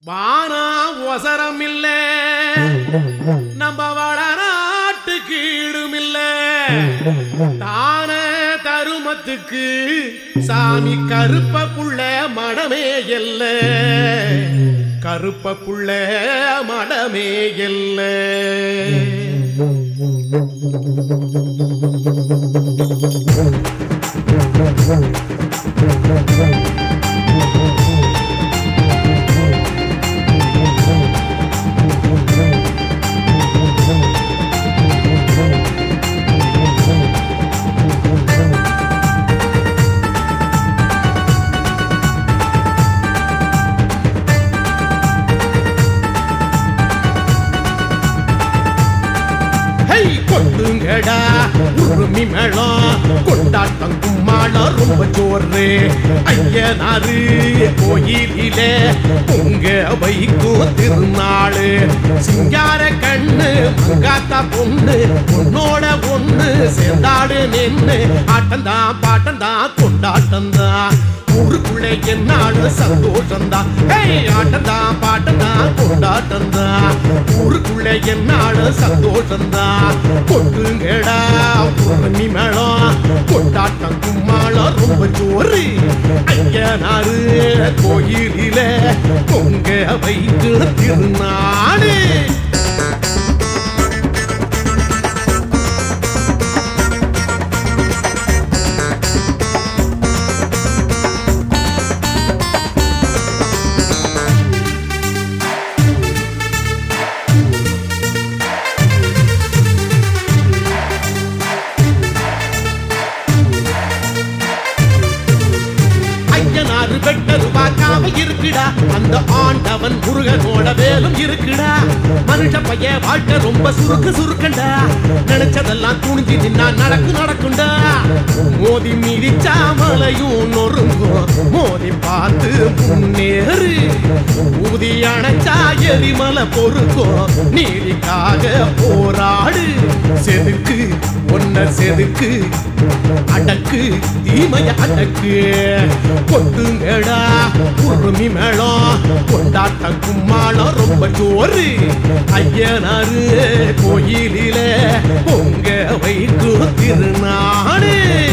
வானா ஒசரம் இல்ல நம்ம வளநாட்டு கீழும் இல்ல தான தருமத்துக்கு சாமி கருப்ப புள்ள மடமே எல்ல கருப்ப புள்ள மடமே எல்ல ஹை கொட்டுங்கடா உருமி மேளம் கொண்டாட்டம் கும்மாளம் ரொம்ப ஜோரு ஐயனாரு கோயிலிலே உங்க வைக்கும் திருநாளு சிங்கார கண்ணு மங்காத்தா பொண்ணு உன்னோட ஒண்ணு சேர்ந்தாடு நின்னு ஆட்டம்தான் பாட்டம்தான் கொண்டாட்டம்தான் ஊருக்குள்ளே என்னாலும் சந்தோஷம்தான் ஏய் ஆட்டம்தான் பாட்டம்தான் கொண்டாட்டம்தான் ஊருக்குள்ளே என்னாலும் சந்தோஷம்தான் கொட்டுங்கடா பூர்ணமி மேளம் கொண்டாட்டம் கும்மாளம் ரொம்ப ஜோறு ஐயனாரு கோயிலில பொங்க வைத்து திருநாடு ஐயனாறு வெட்டது பார்க்காம இருக்குடா அந்த ஆண்டவன் முருகனோட வேலும் இருக்குடா மனுஷ பைய வாழ்க்கை ரொம்ப சுருக்கு சுருக்கண்டா நினைச்சதெல்லாம் துணிஞ்சு நின்னா நடக்கு நடக்குண்டா மோதி மிதிச்சா மலையும் நொறுங்கும் மோதி பார்த்து முன்னேறு ஊதி அணைச்சா எரிமலை பொறுக்கும் நீதிக்காக போராடு செதுக்கு ஒன்ன செதுக்கு அடக்கு தீமைய அடக்கு கொட்டுங்கடா உருமி மேளம் கொண்டாட்ட கும்மாளம் ரொம்ப ஜோறு ஐயனாரு கோயிலில பொங்க வைக்கும் திருநாடு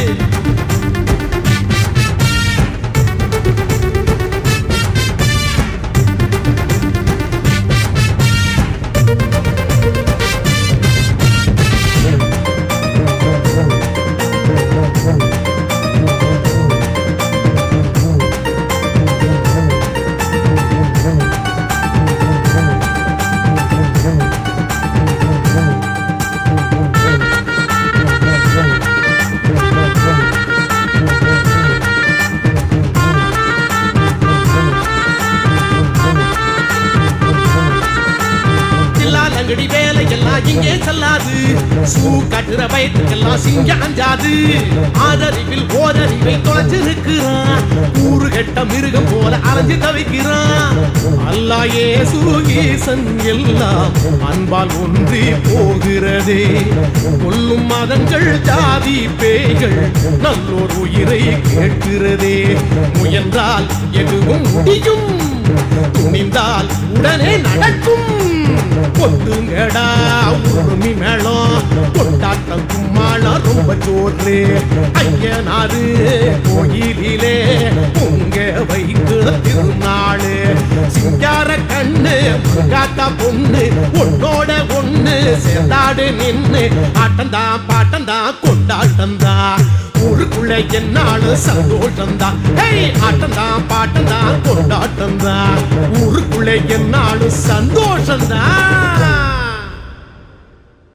சில்லாலங்கடி வேலையெல்லாம் இங்கே செல்லாது சூ கட்டுற வயத்துக்கெல்லாம் சிங்க அஞ்சாது ஆதறிவில் ஓரறிவை தொலைச்சு நிற்கிறான் ஊரு கெட்ட மிருகம் போல அலைஞ்சு தவிக்கிறான் அல்லாயே சூகீசன் எல்லாம் அன்பால் ஒன்றி போகிறதே கொல்லும் மதங்கள் ஜாதி பேய்கள் நல்லோர் உயிரை கேட்கிறதே முயன்றால் எதுவும் முடியும் துணிந்தால் உடனே நடக்கும் கொட்டுங்கடா உருமி மேளம் கொண்டாட்டம் கும்மாளம் ரொம்ப ஜோறு ஐயனாரு கோயிலிலே பொங்க வைத்து திருநாளு சிங்கார கண்ணு காத்தா பொண்ணு உன்னோட ஒண்ணு சேர்ந்தாடு நின்னு ஆட்டம்தான் பாட்டம்தான் கொண்டாட்டம்தான் ஊருக்குள்ள என்னாலும் சந்தோஷம்தான் ஹேய் ஆட்டம்தான் பாட்டம்தான் கொண்டாட்டம்தான் ஊருக்குள்ள என்னாலும் சந்தோஷம்தான்